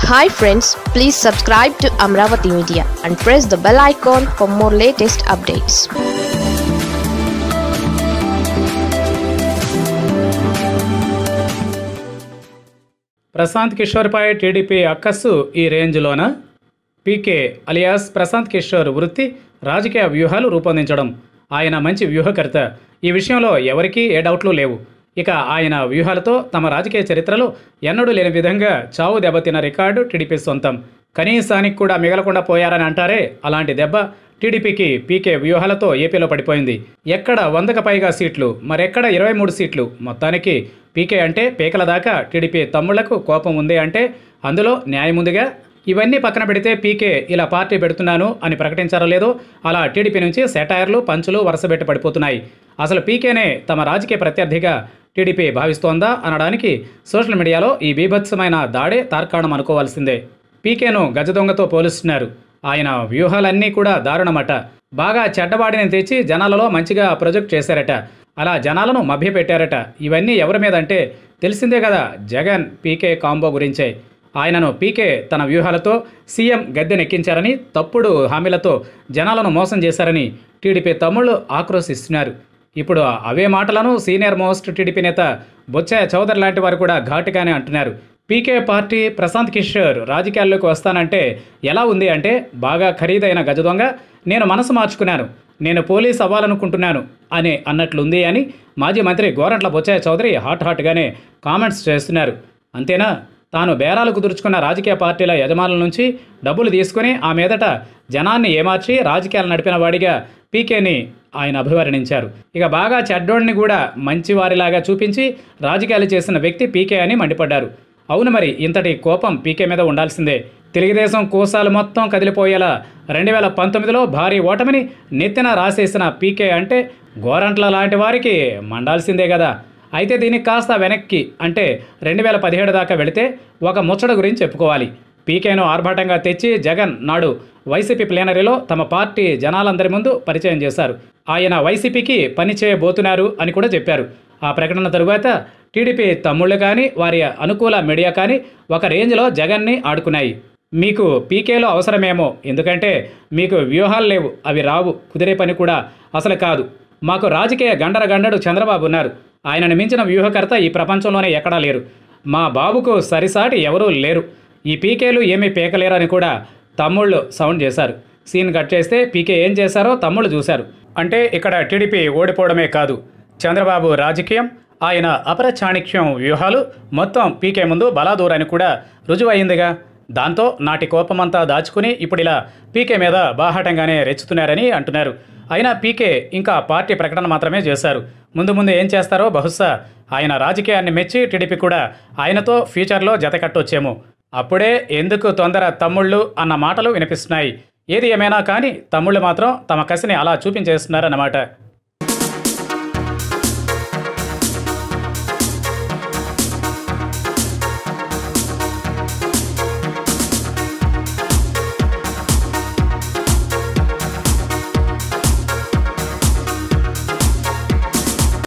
hi friends please subscribe to Amaravati media and press the bell icon for more latest updates Prashant కిషోర్పై TDP అక్కస్సు ఈ రేంజ్లోన PK alias Prashant Kishor వృత్తి రాజకీయ వ్యూహాలు రూపొందించడం ఆయన మంచి వ్యూహకర్త ఈ విషయంలో ఎవరికీ ఏ డౌట్లు లేవు ఇక ఆయన వ్యూహాలతో తమ రాజకీయ చరిత్రలో ఎన్నడూ లేని విధంగా చావు దెబ్బతిన్న రికార్డు టీడీపీ సొంతం కనీసానికి కూడా మిగలకుండా పోయారని అంటారే అలాంటి దెబ్బ టీడీపీకి పీకే వ్యూహాలతో ఏపీలో పడిపోయింది ఎక్కడ వందకు పైగా సీట్లు మరెక్కడ ఇరవై మూడు సీట్లు మొత్తానికి పీకే అంటే పీకల దాకా టీడీపీ తమ్ముళ్లకు కోపం ఉంది అంటే అందులో న్యాయముందిగా ఇవన్నీ పక్కన పెడితే పీకే ఇలా పార్టీ పెడుతున్నాను అని ప్రకటించారో లేదో అలా టీడీపీ నుంచి సెటైర్లు పంచులు వరుసబెట్టి పడిపోతున్నాయి అసలు పీకేనే తమ రాజకీయ ప్రత్యర్థిగా టీడీపీ భావిస్తోందా అనడానికి సోషల్ మీడియాలో ఈ బీభత్సమైన దాడే తార్కాణం అనుకోవాల్సిందే పీకేను గజదొంగతో పోలుస్తున్నారు ఆయన వ్యూహాలన్నీ కూడా దారుణమట బాగా చెడ్డవాడిని తెచ్చి జనాలలో మంచిగా ప్రొజెక్ట్ చేశారట అలా జనాలను మభ్యపెట్టారట ఇవన్నీ ఎవరి మీద అంటే తెలిసిందే కదా జగన్ పీకే కాంబో గురించే ఆయనను పీకే తన వ్యూహాలతో సీఎం గద్దెనెక్కించారని తప్పుడు హామీలతో జనాలను మోసం చేశారని టీడీపీ తమ్ముళ్ళు ఆక్రోశిస్తున్నారు ఇప్పుడు అవే మాటలను సీనియర్ మోస్ట్ టీడీపీ నేత బొత్స చౌదరి లాంటి వారు కూడా ఘాటుగానే అంటున్నారు పీకే పార్టీ ప్రశాంత్ కిషోర్ రాజకీయాల్లోకి వస్తానంటే ఎలా ఉంది అంటే బాగా ఖరీదైన గజ దొంగ నేను మనసు మార్చుకున్నాను నేను పోలీస్ అవ్వాలనుకుంటున్నాను అని అన్నట్లుంది అని మాజీ మంత్రి గోరంట్ల బొచ్చయ్య చౌదరి హాట్ హాట్గానే కామెంట్స్ చేస్తున్నారు అంతేనా తాను బేరాలు కుదుర్చుకున్న రాజకీయ పార్టీల యజమానుల నుంచి డబ్బులు తీసుకుని ఆ మీదట జనాన్ని ఏమార్చి రాజకీయాలు నడిపిన వాడిగా పీకేని ఆయన అభివర్ణించారు ఇక బాగా చెడ్డోడిని కూడా మంచివారిలాగా చూపించి రాజకీయాలు చేసిన వ్యక్తి పీకే అని మండిపడ్డారు అవును మరి ఇంతటి కోపం పీకే మీద ఉండాల్సిందే తెలుగుదేశం కోసాలు మొత్తం కదిలిపోయేలా రెండు వేల పంతొమ్మిదిలో భారీ ఓటమిని నెత్తిన రాసేసిన పీకే అంటే గోరంట్ల లాంటి వారికి మండాల్సిందే కదా అయితే దీనికి కాస్త వెనక్కి అంటే రెండు వేల పదిహేడు దాకా వెళితే ఒక ముచ్చట గురించి చెప్పుకోవాలి పీకేను ఆర్భాటంగా తెచ్చి జగన్ నాడు వైసీపీ ప్లేనరీలో తమ పార్టీ జనాలందరి ముందు పరిచయం చేశారు ఆయన వైసీపీకి పని చేయబోతున్నారు అని కూడా చెప్పారు ఆ ప్రకటన తరువాత టీడీపీ తమ్ముళ్ళు కానీ వారి అనుకూల మీడియా కానీ ఒక రేంజ్లో జగన్ని ఆడుకున్నాయి మీకు పీకేలో అవసరమేమో ఎందుకంటే మీకు వ్యూహాలు లేవు అవి రావు కుదిరే పని కూడా అసలు కాదు మాకు రాజకీయ గండర గండడు చంద్రబాబు ఉన్నారు ఆయనను మించిన వ్యూహకర్త ఈ ప్రపంచంలోనే ఎక్కడా లేరు మా బాబుకు సరిసాటి ఎవరూ లేరు ఈ పీకేలు ఏమీ పీకలేరని కూడా తమ్ముళ్ళు సౌండ్ చేశారు సీన్ కట్ చేస్తే పీకే ఏం చేశారో తమ్ముళ్ళు చూశారు అంటే ఇక్కడ టీడీపీ ఓడిపోవడమే కాదు చంద్రబాబు రాజకీయం ఆయన అపర చాణిక్యం వ్యూహాలు మొత్తం పీకే ముందు బలాదూరని కూడా రుజువయిందిగా దాంతో నాటి కోపమంతా దాచుకుని ఇప్పుడు ఇలా పీకే మీద బాహాటంగానే రెచ్చుతున్నారని అంటున్నారు అయినా పీకే ఇంకా పార్టీ ప్రకటన మాత్రమే చేశారు ముందు ముందు ఏం చేస్తారో బహుశా ఆయన రాజకీయాన్ని మెచ్చి టీడీపీ కూడా ఆయనతో ఫ్యూచర్లో జతకట్టొచ్చేమో అప్పుడే ఎందుకు తొందర తమ్ముళ్ళు అన్న మాటలు వినిపిస్తున్నాయి ఏది ఏమైనా కానీ తమ్ముళ్ళు మాత్రం తమ కసిని అలా చూపించేస్తున్నారన్నమాట